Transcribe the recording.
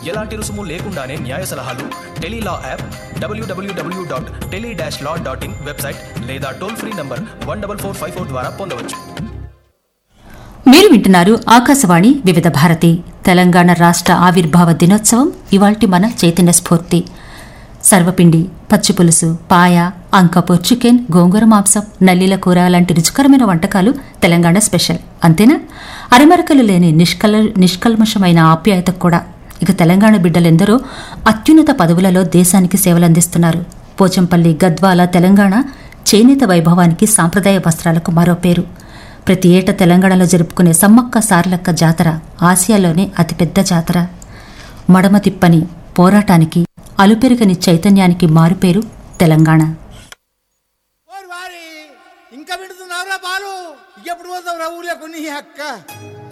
ఎలాంటి రుసుము లేకుండానే న్యాయ సలహాలు tele law app W W W dot tele dash law dot in website లేదా toll free number one double four five four ద్వారా పొందవచ్చు మీరు వింటున్నారు ఆకాశవాణి వివిధ భారతి తెలంగాణ రాష్ట్ర ఆవిర్భావ దినోత్సవం ఇవాల్టి మన చైతన్య స్ఫూర్తి సర్వపిండి పచ్చి పులుసు పాయ అంకపూర్ చికెన్ గోంగూర మాంసం నల్లీల కూర లాంటి రుచికరమైన వంటకాలు తెలంగాణ స్పెషల్ అంతేనా అరమరకలు లేని నిష్కల నిష్కల్మషమైన ఆప్యాయత కూడా ఇక తెలంగాణ బిడ్డలెందరో అత్యున్నత పదవులలో దేశానికి సేవలందిస్తున్నారు పోచంపల్లి గద్వాల తెలంగాణ చేనేత వైభవానికి సాంప్రదాయ వస్త్రాలకు మరో పేరు ప్రతి ఏటా తెలంగాణలో జరుపుకునే సమ్మక్క సార్లక్క జాతర ఆసియాలోనే అతిపెద్ద జాతర మడమ తిప్పని పోరాటానికి అలుపెరుగని చైతన్యానికి మారుపేరు తెలంగాణ ఓరి వారి ఇంకా విడుతున్నావురా బాలు ఎప్పుడు పోతావురా ఊర్లో కొన్ని అక్క